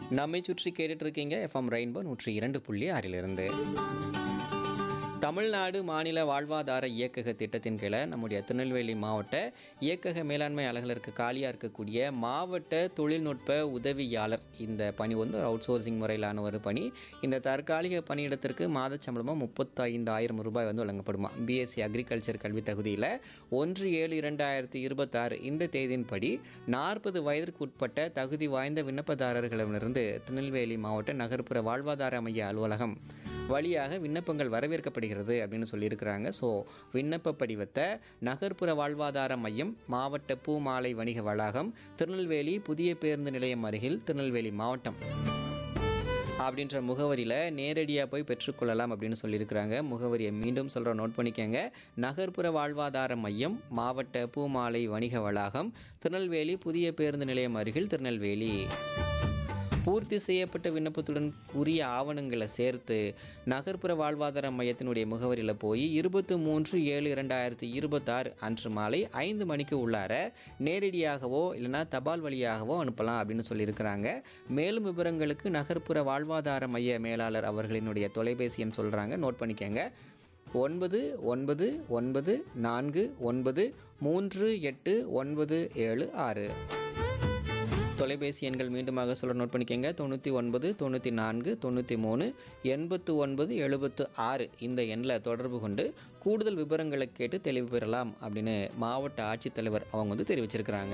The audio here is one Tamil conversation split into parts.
நம்மை சுற்றி கேட்டுட்டு இருக்கீங்க எஃப்எம் ரெயின்போ நூற்றி இரண்டு புள்ளி ஆறிலிருந்து தமிழ்நாடு மாநில வாழ்வாதார இயக்கக திட்டத்தின் கீழே நம்முடைய திருநெல்வேலி மாவட்ட இயக்கக மேலாண்மை அலுவலருக்கு காலியாக இருக்கக்கூடிய மாவட்ட தொழில்நுட்ப உதவியாளர் இந்த பணி வந்து ஒரு அவுட் சோர்சிங் முறையிலான ஒரு பணி இந்த தற்காலிக பணியிடத்திற்கு மாத சம்பளமாக முப்பத்தைந்தாயிரம் ரூபாய் வந்து வழங்கப்படுமா பிஎஸ்சி அக்ரிகல்ச்சர் கல்வி தகுதியில் ஒன்று ஏழு இரண்டாயிரத்தி இருபத்தாறு இந்த தேதியின்படி நாற்பது வயதிற்கு உட்பட்ட தகுதி வாய்ந்த விண்ணப்பதாரர்களிடமிருந்து திருநெல்வேலி மாவட்ட நகர்ப்புற வாழ்வாதார மைய அலுவலகம் வழியாக விண்ணப்பங்கள் வரவேற்கப்படுகிறது அப்படின்னு சொல்லியிருக்கிறாங்க ஸோ விண்ணப்ப படிவத்தை நகர்ப்புற வாழ்வாதார மையம் மாவட்ட பூமாலை வணிக வளாகம் திருநெல்வேலி புதிய பேருந்து நிலையம் அருகில் திருநெல்வேலி மாவட்டம் அப்படின்ற முகவரியில் நேரடியாக போய் பெற்றுக்கொள்ளலாம் அப்படின்னு சொல்லியிருக்கிறாங்க முகவரியை மீண்டும் சொல்கிற நோட் பண்ணிக்கோங்க நகர்ப்புற வாழ்வாதார மையம் மாவட்ட பூமாலை வணிக வளாகம் திருநெல்வேலி புதிய பேருந்து நிலையம் அருகில் திருநெல்வேலி பூர்த்தி செய்யப்பட்ட விண்ணப்பத்துடன் உரிய ஆவணங்களை சேர்த்து நகர்ப்புற வாழ்வாதார மையத்தினுடைய முகவரியில் போய் இருபத்தி மூன்று ஏழு இரண்டாயிரத்தி இருபத்தாறு அன்று மாலை ஐந்து மணிக்கு உள்ளார நேரடியாகவோ இல்லைனா தபால் வழியாகவோ அனுப்பலாம் அப்படின்னு சொல்லியிருக்கிறாங்க மேலும் விவரங்களுக்கு நகர்ப்புற வாழ்வாதார மைய மேலாளர் அவர்களினுடைய தொலைபேசி எண் சொல்கிறாங்க நோட் பண்ணிக்கோங்க ஒன்பது ஒன்பது ஒன்பது நான்கு ஒன்பது மூன்று எட்டு ஒன்பது ஏழு ஆறு தொலைபேசி எண்கள் மீண்டுமாக சொல்ல நோட் பண்ணிக்கோங்க தொண்ணூற்றி ஒன்பது தொண்ணூற்றி நான்கு தொண்ணூற்றி மூணு எண்பத்து ஒன்பது எழுபத்து ஆறு இந்த எண்ணில் தொடர்பு கொண்டு கூடுதல் விவரங்களை கேட்டு தெளிவு பெறலாம் அப்படின்னு மாவட்ட ஆட்சித்தலைவர் அவங்க வந்து தெரிவிச்சிருக்கிறாங்க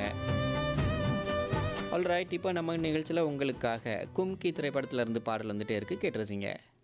ஆல்ரைட் இப்போ நம்ம நிகழ்ச்சியில் உங்களுக்காக கும்கி திரைப்படத்துல இருந்து பாடல் வந்துட்டே இருக்கு கேட்டுருச்சிங்க